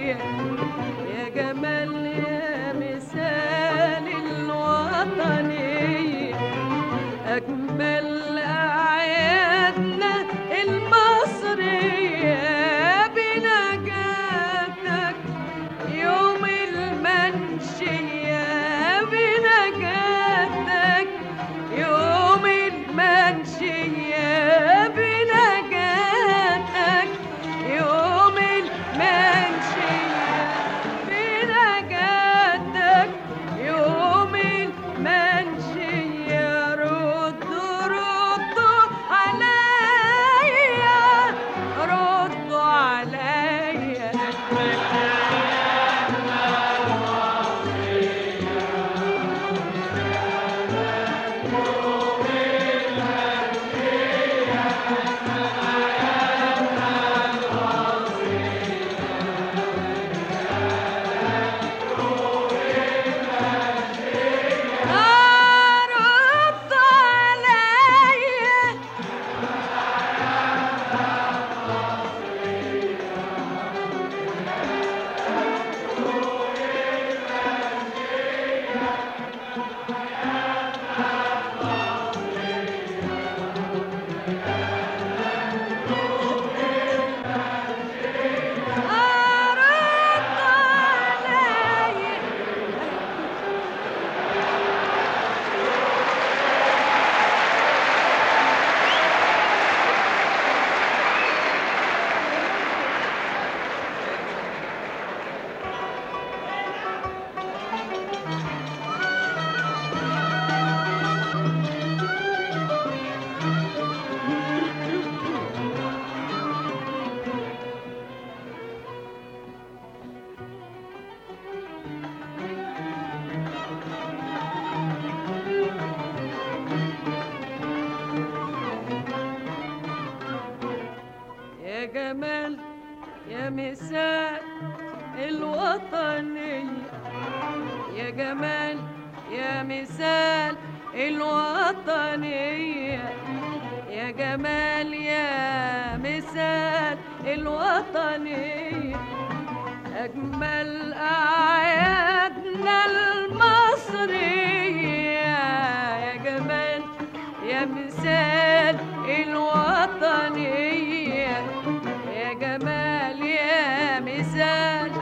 الوطنية يا جمال يا مثال الوطنية أجمل أعيادنا المصرية بنجاتك يوم المنشية بنجاتك يوم المنشية بنجاتك يوم المنشية بنجاتك يوم المنشية ردوا ردوا عليا ردوا عليا ردوا عليا ردوا عليا يا جمال يا مثال الوطنية يا جمال يا مثال الوطنية يا جمال يا مثال الوطنية أجمل أعيادنا المصرية يا جمال يا مثال الوطنية يا جمال يا مثال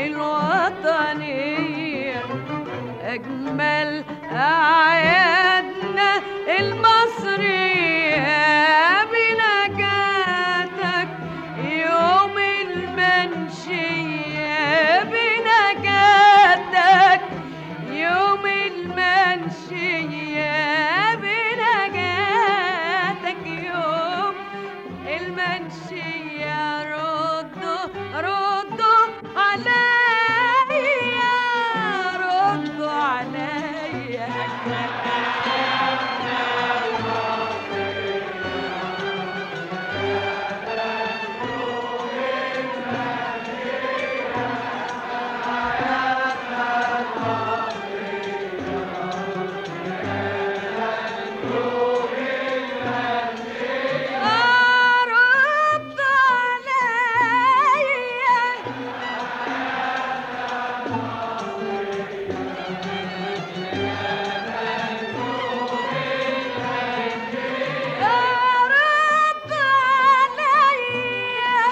الوطنية أجمل أعيادنا المصرية بنجاتك يوم المنشية بنجاتك يوم المنشية بنجاتك يوم المنشية ردوا ردوا عليا ردوا عليا رد عليا رد عليا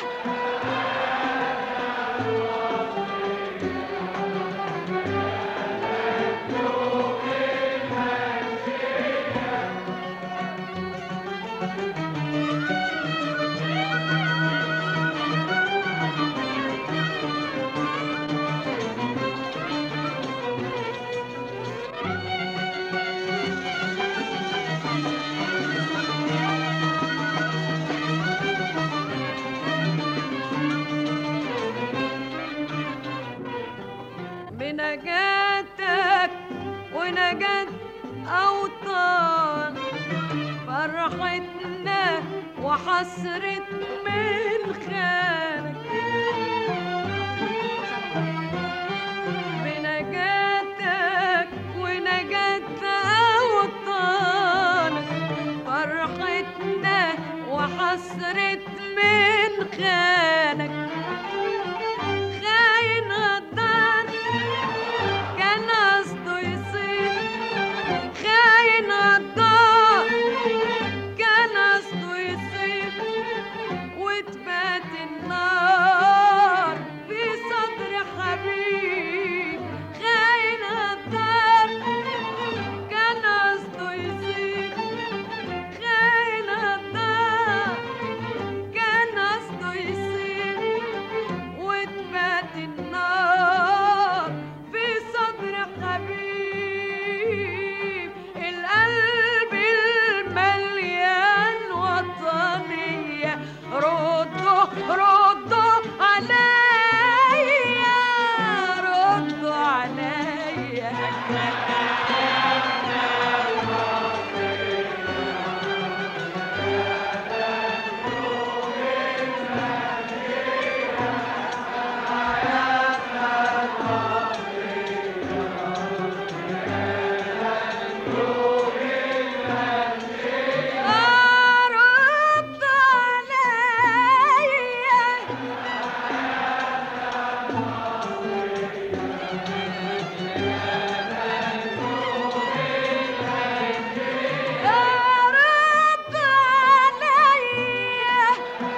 بنجاتك ونجاة أوطان فرحتنا وحسرة من خانك بنجاتك ونجاة أوطانك فرحتنا وحسرة من خانك خاين وتبات النار في صدر حبيب خاين الدار كان قصده يسيب خاين الدار كان قصده يسيب وتبات النار في صدر حبيب القلب المليان وطنية ردوا ردوا عليا ردوا عليا رد عليا رد عليا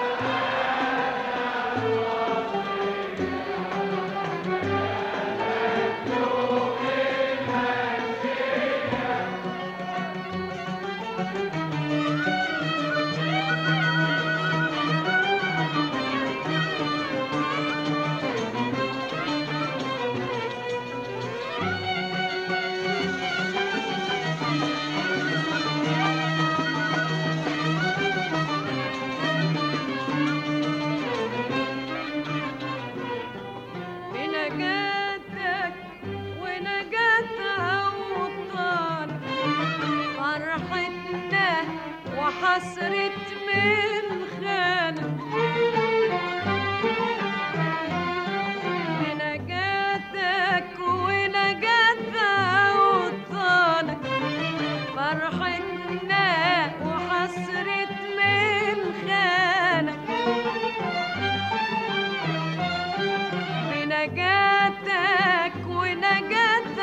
بنجاتك ونجاة أوطانك فرحتنا وحسرة من خانك بنجاتك ونجاة أوطانك فرحتنا وحسرة من خانك بنجاتك ونجاة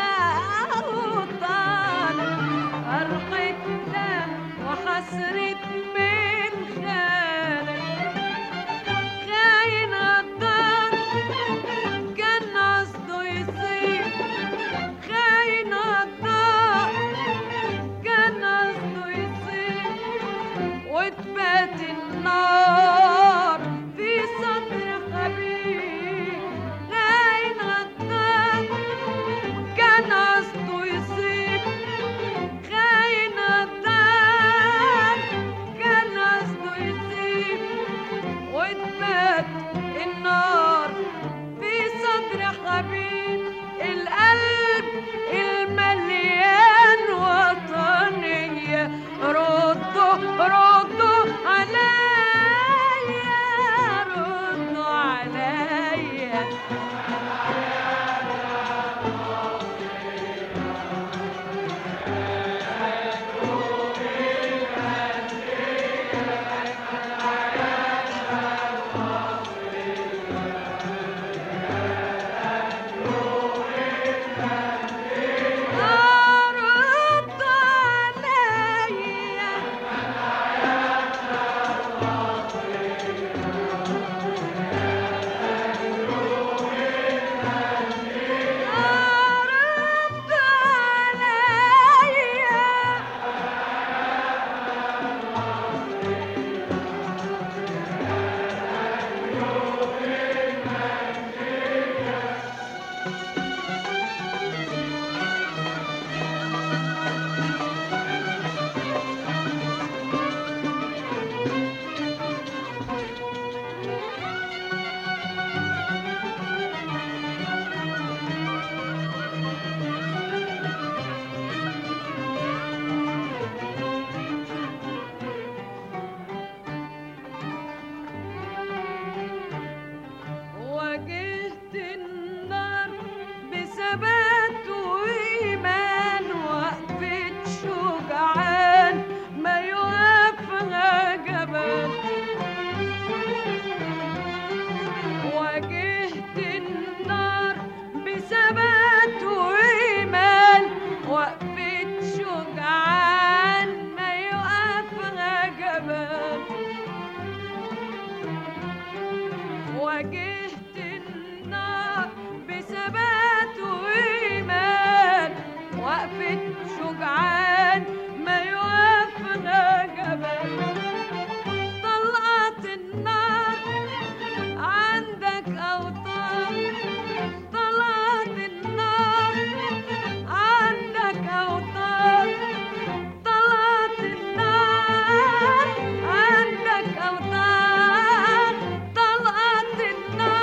أوطانك فرحتنا وحسرة من خانك خاين الدار كان قصده يصيب خاين الدار كان قصده يصيب وتبات النار في صدر حبيب خاين الدار كان قصده يصيب خاين الدار كان قصده يصيب وتبات النار في صدر حبيب القلب المليان وطنية ردوا ردوا عليا ردوا عليا واجهت النار بثبات وإيمان وقفة شجعان ما يوقفنا جبل طلقت النار عندك أوطان طلقت النار عندك أوطان طلعت النار عندك أوطان طلعت النار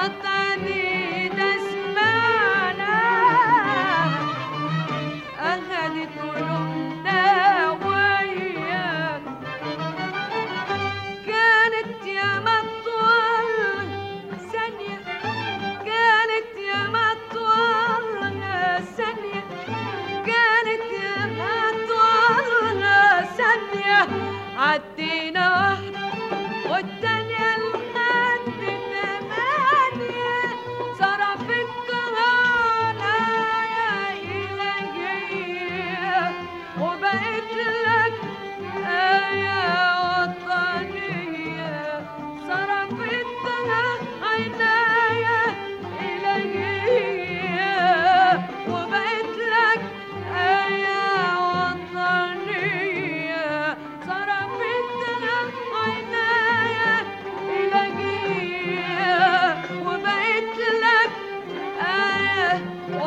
وطني ده سمعنا أخدت قلوبنا وياك كانت يا مطول ثانية كانت يا مطول ثانية كانت يا مطول ثانية عدينا واحدة والتانية لحد تمانية صرفتها عليا إلهية وبقيت لك آية وطنية صرفتها عناية إلهية وبقيت لك آية وطنية صرفتها عناية إلهية وبقيت لك آية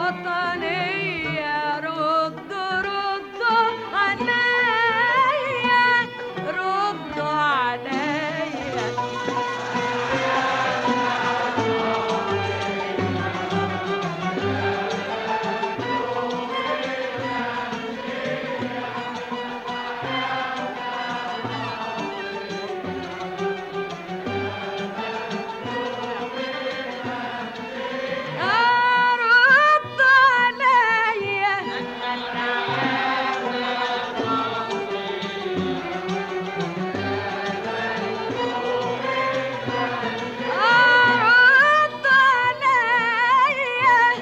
وطنية رد رد عليا رد عليا رد عليا رد عليا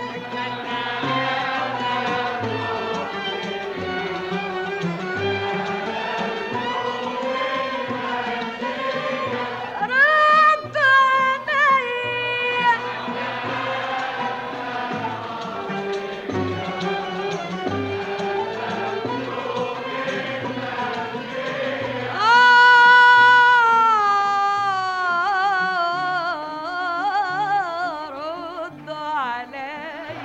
رد عليا آه، رد عليا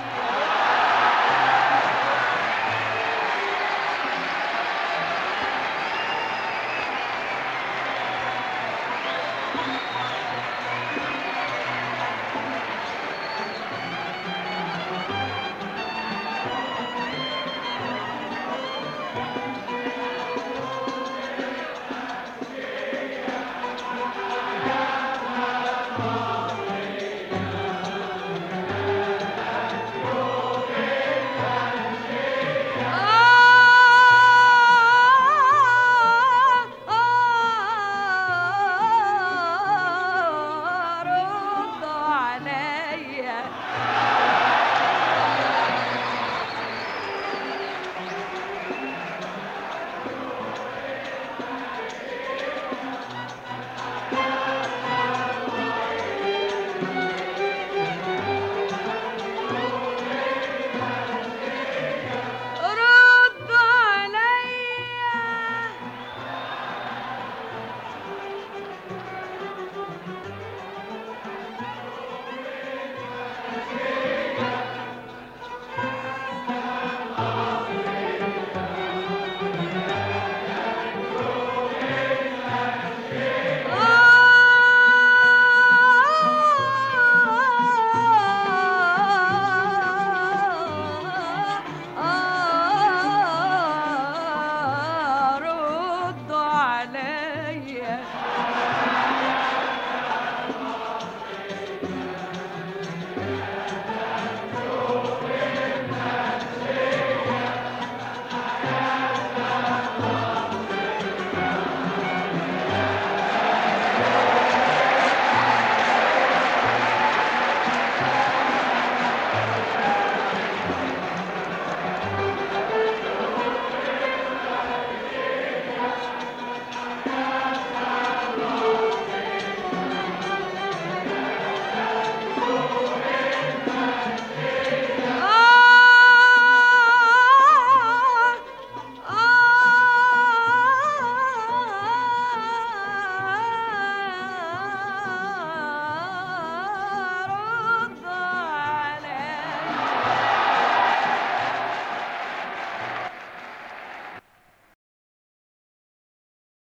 رد عليا